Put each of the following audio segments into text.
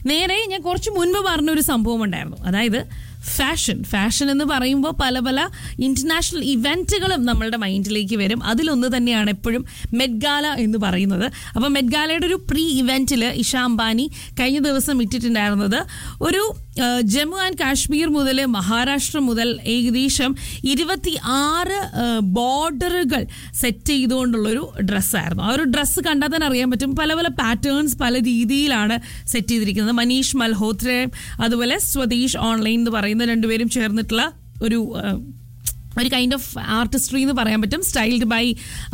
നേരെ ഞാൻ കുറച്ച് മുൻപ് പറഞ്ഞൊരു സംഭവം ഉണ്ടായിരുന്നു അതായത് ഫാഷൻ ഫാഷൻ എന്ന് പറയുമ്പോൾ പല പല ഇന്റർനാഷണൽ ഇവന്റുകളും നമ്മളുടെ മൈൻഡിലേക്ക് വരും അതിലൊന്ന് തന്നെയാണ് എപ്പോഴും മെഡ്ഗാല എന്ന് പറയുന്നത് അപ്പോൾ മെഡ്ഗാലയുടെ ഒരു പ്രീ ഇവന്റിൽ ഇഷ അംബാനി കഴിഞ്ഞ ദിവസം ഇട്ടിട്ടുണ്ടായിരുന്നത് ഒരു ആ, ജമ്മു ആൻഡ് കാശ്മീർ മുതൽ മഹാരാഷ്ട്ര മുതൽ ഏകദേശം ഇരുപത്തി ആറ് ബോർഡറുകൾ സെറ്റ് ചെയ്തുകൊണ്ടുള്ളൊരു ഡ്രസ്സായിരുന്നു ആ ഒരു ഡ്രസ്സ് കണ്ടാൽ തന്നെ അറിയാൻ പറ്റും പല പല പാറ്റേൺസ് പല രീതിയിലാണ് സെറ്റ് ചെയ്തിരിക്കുന്നത് മനീഷ് മൽഹോത്ര അതുപോലെ സ്വദേശ് ഓൺലൈൻ എന്ന് പറയുന്ന രണ്ടുപേരും ചേർന്നിട്ടുള്ള ഒരു ആ, ഒരു കൈൻഡ് ഓഫ് ആർട്ടിസ്ട്രി എന്ന് പറയാൻ പറ്റും സ്റ്റൈൽഡ് ബൈ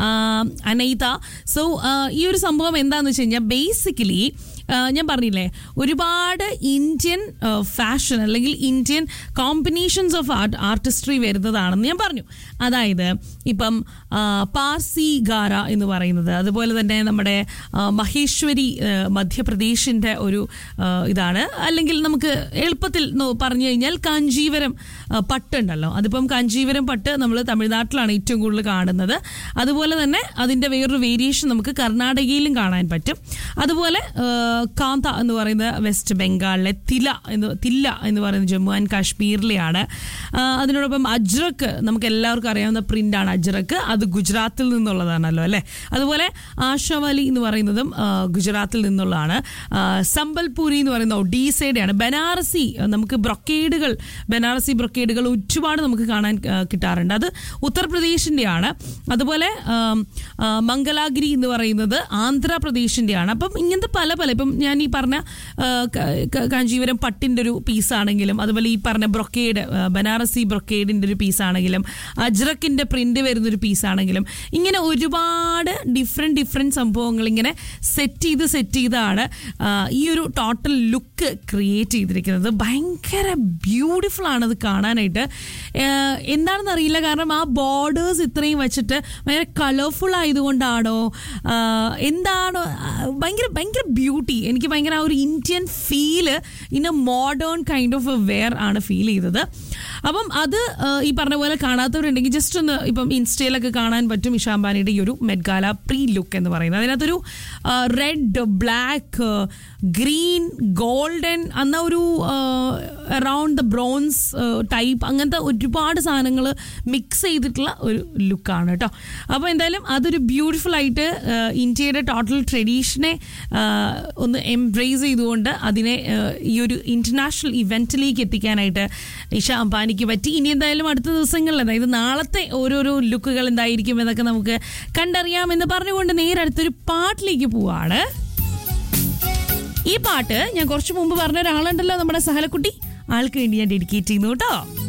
അനൈത സോ ഈ ഒരു സംഭവം എന്താണെന്ന് വെച്ച് കഴിഞ്ഞാൽ ബേസിക്കലി ഞാൻ പറഞ്ഞില്ലേ ഒരുപാട് ഇന്ത്യൻ ഫാഷൻ അല്ലെങ്കിൽ Indian combinations of art artistry വരുന്നതാണെന്ന് ഞാൻ പറഞ്ഞു അതായത് ഇപ്പം ആ, പാർസി ഗാര എന്ന് പറയുന്നത് അതുപോലെ തന്നെ നമ്മുടെ ആ, മഹേശ്വരി ആ, മധ്യപ്രദേശിൻ്റെ ഒരു ആ, ഇതാണ് അല്ലെങ്കിൽ നമുക്ക് എളുപ്പത്തിൽ നോ- പറഞ്ഞു കഴിഞ്ഞാൽ കാഞ്ചീവരം ആ, പട്ടുണ്ടല്ലോ അതിപ്പം കാഞ്ചീവരം പട്ട് നമ്മൾ തമിഴ്നാട്ടിലാണ് ഏറ്റവും കൂടുതൽ കാണുന്നത് അതുപോലെ തന്നെ അതിൻ്റെ വേറൊരു വേരിയേഷൻ നമുക്ക് കർണാടകയിലും കാണാൻ പറ്റും അതുപോലെ ആ, കാന്ത എന്ന് പറയുന്ന വെസ്റ്റ് ബംഗാളിലെ തില എന്ന് തില്ല എന്ന് പറയുന്ന ജമ്മു ആൻഡ് കാശ്മീരിലെയാണ് ആ, അതിനോടൊപ്പം അജ്രക്ക് നമുക്ക് എല്ലാവർക്കും അറിയാവുന്ന പ്രിന്റാണ് അജ്രക്ക് അത് ഗുജറാത്തിൽ നിന്നുള്ളതാണല്ലോ അല്ലേ അതുപോലെ ആഷാവലി എന്ന് പറയുന്നതും ആ, ഗുജറാത്തിൽ നിന്നുള്ളതാണ് ആ, സംബൽപൂരി എന്ന് പറയുന്ന ഒഡീസയുടെയാണ് ബനാറസി ആ, നമുക്ക് ബ്രൊക്കേഡുകൾ ബനാറസി ബ്രൊക്കേഡുകൾ ഒരുപാട് നമുക്ക് കാണാൻ ആ, കിട്ടാറുണ്ട് അത് ഉത്തർപ്രദേശിൻ്റെയാണ് അതുപോലെ ആം, ആ, മംഗലാഗിരി എന്ന് പറയുന്നത് ആന്ധ്രാപ്രദേശിൻ്റെയാണ് അപ്പം ഇങ്ങനത്തെ പല പല ഇപ്പം ഞാൻ ഈ പറഞ്ഞ ആ, ക- ക- കാഞ്ചീപുരം പട്ടിൻ്റെ ഒരു പീസാണെങ്കിലും അതുപോലെ ഈ പറഞ്ഞ ബ്രൊക്കേഡ് ആ, ബനാറസി ബ്രൊക്കേഡിൻ്റെ ഒരു പീസാണെങ്കിലും അജ്രക്കിൻ്റെ പ്രിൻ്റ് വരുന്നൊരു പീസാണെങ്കിലും ഇങ്ങനെ ഒരുപാട് ഡിഫറെൻറ്റ് ഡിഫറെൻറ്റ് സംഭവങ്ങൾ ഇങ്ങനെ സെറ്റ് ചെയ്ത് സെറ്റ് ചെയ്താണ് ആ, ഈ ഒരു ടോട്ടൽ ലുക്ക് ക്രിയേറ്റ് ചെയ്തിരിക്കുന്നത് ഭയങ്കര ബ്യൂട്ടിഫുൾ ആണ് അത് കാണാനായിട്ട് ഏഹ് എന്താണെന്ന് അറിയില്ല കാരണം ആ ബോർഡേഴ്സ് ഇത്രയും വെച്ചിട്ട് ഭയങ്കര കളർഫുൾ ആയതുകൊണ്ടാണോ ആഹ് എന്താണോ ആഹ് ഭയങ്കര ഭയങ്കര ബ്യൂട്ടി എനിക്ക് ഭയങ്കര ആ ഒരു Indian feel in a modern kind of a wear ആണ് ഫീൽ ചെയ്തത് അപ്പം അത് ആഹ് ഈ പറഞ്ഞ പോലെ കാണാത്തവരുണ്ടെങ്കിൽ ജസ്റ്റ് ഒന്ന് ഇപ്പം ഇൻസ്റ്റയിലൊക്കെ കാണാൻ പറ്റും ഇഷാംബാനിയുടെ ഈ ഒരു മെഡ്ഗാല പ്രീ ലുക്ക് എന്ന് പറയുന്നത് അതിനകത്തൊരു റെഡ് ബ്ലാക്ക് ഗ്രീൻ ഗോൾഡൻ അന്ന ഒരു അറൗണ്ട് ദ ബ്രോൺസ് ടൈപ്പ് അങ്ങനത്തെ ഒരുപാട് സാധനങ്ങൾ മിക്സ് ചെയ്തിട്ടുള്ള ഒരു ലുക്കാണ് കേട്ടോ അപ്പോൾ എന്തായാലും അതൊരു ബ്യൂട്ടിഫുൾ ആയിട്ട് ആ, ഇന്ത്യയുടെ ടോട്ടൽ ട്രഡീഷനെ ആ, ഒന്ന് എംബ്രേസ് ചെയ്തുകൊണ്ട് അതിനെ ആ, ഈ ഒരു ഇന്റർനാഷണൽ ഇവന്റിലേക്ക് എത്തിക്കാനായിട്ട് ഇഷ അംബാനിക്ക് പറ്റി ഇനി എന്തായാലും അടുത്ത ദിവസങ്ങളിൽ അതായത് നാളത്തെ ഓരോരോ ലുക്കുകൾ എന്തായിരിക്കും എന്നൊക്കെ നമുക്ക് കണ്ടറിയാമെന്ന് പറഞ്ഞുകൊണ്ട് നേരെ അടുത്തൊരു പാട്ടിലേക്ക് പോവാണ് ഈ പാട്ട് ഞാൻ കുറച്ച് മുമ്പ് പറഞ്ഞ ഒരാളുണ്ടല്ലോ നമ്മുടെ സഹലക്കുട്ടി ആൾക്ക് വേണ്ടി ഞാൻ ഡെഡിക്കേറ്റ് ചെയ്യുന്നു കേട്ടോ